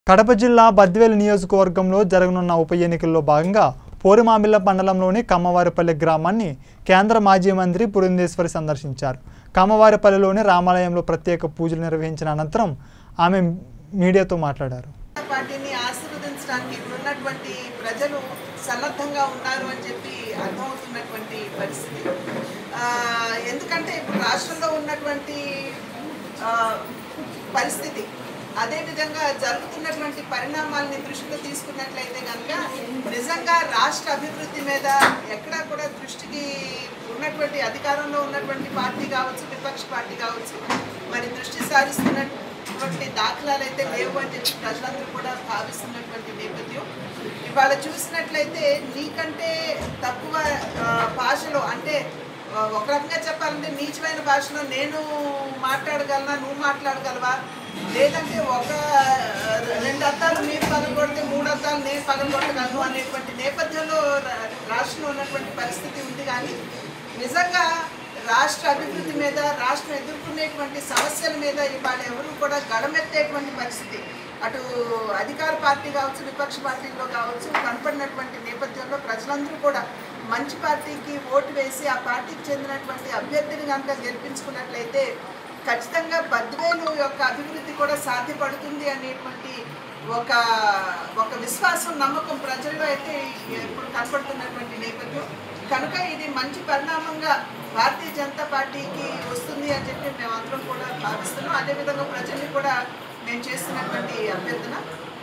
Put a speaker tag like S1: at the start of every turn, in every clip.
S1: కడప జిల్లా బద్వేలు నియోజకవర్గంలో జరగనున్న ఉప ఎన్నికల్లో భాగంగా పోరుమామిళ్ళ మండలంలోని కమ్మవారిపల్లి గ్రామాన్ని కేంద్ర మాజీ మంత్రి పురంధేశ్వరి సందర్శించారు కమ్మవారిపల్లిలోని రామాలయంలో ప్రత్యేక పూజలు నిర్వహించిన అనంతరం ఆమె మీడియాతో మాట్లాడారు
S2: పార్టీని ఆశీర్వదించడానికి ఇప్పుడు ఉన్నటువంటి ప్రజలు సన్నద్ధంగా ఉన్నారు అని చెప్పి అర్థమవుతున్నటువంటి పరిస్థితి ఆ, ఎందుకంటే ఇప్పుడు రాష్ట్రంలో ఉన్నటువంటి ఆ, పరిస్థితి అదేవిధంగా జరుగుతున్నటువంటి పరిణామాలని దృష్టిలో తీసుకున్నట్లయితే కనుక నిజంగా రాష్ట్ర అభివృద్ధి మీద ఎక్కడా కూడా దృష్టికి ఉన్నటువంటి అధికారంలో ఉన్నటువంటి పార్టీ కావచ్చు విపక్ష పార్టీ కావచ్చు మరి దృష్టి సారిస్తున్నటువంటి దాఖలాలు అయితే లేవు అని చెప్పి ప్రజలందరూ కూడా భావిస్తున్నటువంటి నేపథ్యం ఇవాళ చూసినట్లయితే నీకంటే తక్కువ ఆ, భాషలో అంటే ఆ, ఒక రకంగా చెప్పాలంటే నీచమైన భాషలో నేను మాట్లాడగలనా నువ్వు మాట్లాడగలవా లేదంటే ఒక ఆ, రెండు అర్థాలు మీరు పగలగొడితే మూడు అర్థాలు నేను పగలగొట్టగలను అనేటువంటి నేపథ్యంలో రా- రాష్ట్రంలో ఉన్నటువంటి పరిస్థితి ఉంది కానీ నిజంగా రాష్ట్ర అభివృద్ధి మీద రాష్ట్రం ఎదుర్కొనేటువంటి సమస్యల మీద ఇవాళ ఎవరు కూడా గడమెత్తేటువంటి పరిస్థితి అటు అధికార పార్టీ కావచ్చు విపక్ష పార్టీలో కావచ్చు కనపడినటువంటి నేపథ్యంలో ప్రజలందరూ కూడా మంచి పార్టీకి ఓటు వేసి ఆ పార్టీకి చెందినటువంటి అభ్యర్థిని కనుక గెలిపించుకున్నట్లయితే ఖచ్చితంగా బద్వేలు యొక్క అభివృద్ధి కూడా సాధ్యపడుతుంది అనేటువంటి ఒక ఒక విశ్వాసం నమ్మకం ప్రజల్లో అయితే ఇప్పుడు కనపడుతున్నటువంటి నేపథ్యం కనుక ఇది మంచి పరిణామంగా భారతీయ జనతా పార్టీకి వస్తుంది అని చెప్పి మేమందరం కూడా భావిస్తున్నాం అదేవిధంగా ప్రజల్ని కూడా మేము చేస్తున్నటువంటి అభ్యర్థన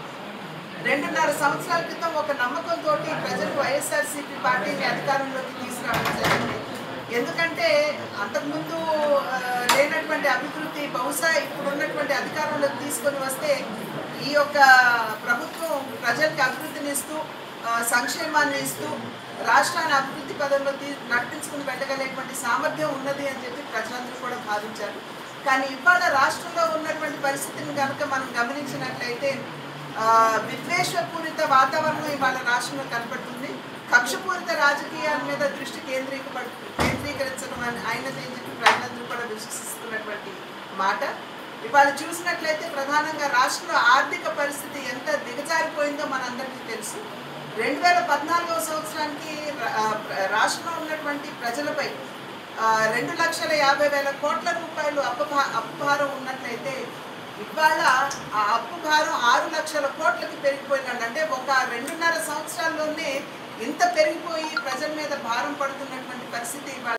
S2: రెండున్నర సంవత్సరాల క్రితం ఒక నమ్మకంతో ప్రజలు వైఎస్ఆర్సీపీ పార్టీని అధికారంలోకి తీసుకురావడం జరిగింది ఎందుకంటే అంతకుముందు ఆ, లేనటువంటి అభివృద్ధి బహుశా ఇప్పుడు ఉన్నటువంటి అధికారంలోకి తీసుకొని వస్తే ఈ యొక్క ప్రభుత్వం ప్రజలకు అభివృద్ధిని ఇస్తూ ఆ, సంక్షేమాన్ని ఇస్తూ రాష్ట్రాన్ని అభివృద్ధి పదంలో తీ నడిపించుకుని వెళ్ళగలిగేటువంటి సామర్థ్యం ఉన్నది అని చెప్పి ప్రజలందరూ కూడా భావించారు కానీ ఇవాళ రాష్ట్రంలో ఉన్నటువంటి పరిస్థితిని కనుక మనం గమనించినట్లయితే ఆ, విద్వేషపూరిత వాతావరణం ఇవాళ రాష్ట్రంలో కనపడుతుంది కక్షపూరిత రాజకీయాల మీద దృష్టి కేంద్రీకపడు కేంద్రీకరించడం అని అయినది అని చెప్పి ప్రజలందరూ కూడా విశ్వసిస్తున్నటువంటి మాట ఇవాళ చూసినట్లయితే ప్రధానంగా రాష్ట్రంలో ఆర్థిక పరిస్థితి ఎంత దిగజారిపోయిందో మనందరికీ తెలుసు రెండు వేల పద్నాలుగవ సంవత్సరానికి రా- ఆ, రాష్ట్రంలో ఉన్నటువంటి ప్రజలపై ఆ, రెండు లక్షల యాభై వేల కోట్ల రూపాయలు అప్పు భా- అప్పు భారం ఉన్నట్లయితే ఇవాళ ఆ అప్పు భారం ఆరు లక్షల కోట్లకి పెరిగిపోయిందండి అంటే ఒక రెండున్నర సంవత్సరాల్లోనే ఇంత పెరిగిపోయి ప్రజల మీద భారం పడుతున్నటువంటి పరిస్థితి ఇవాళ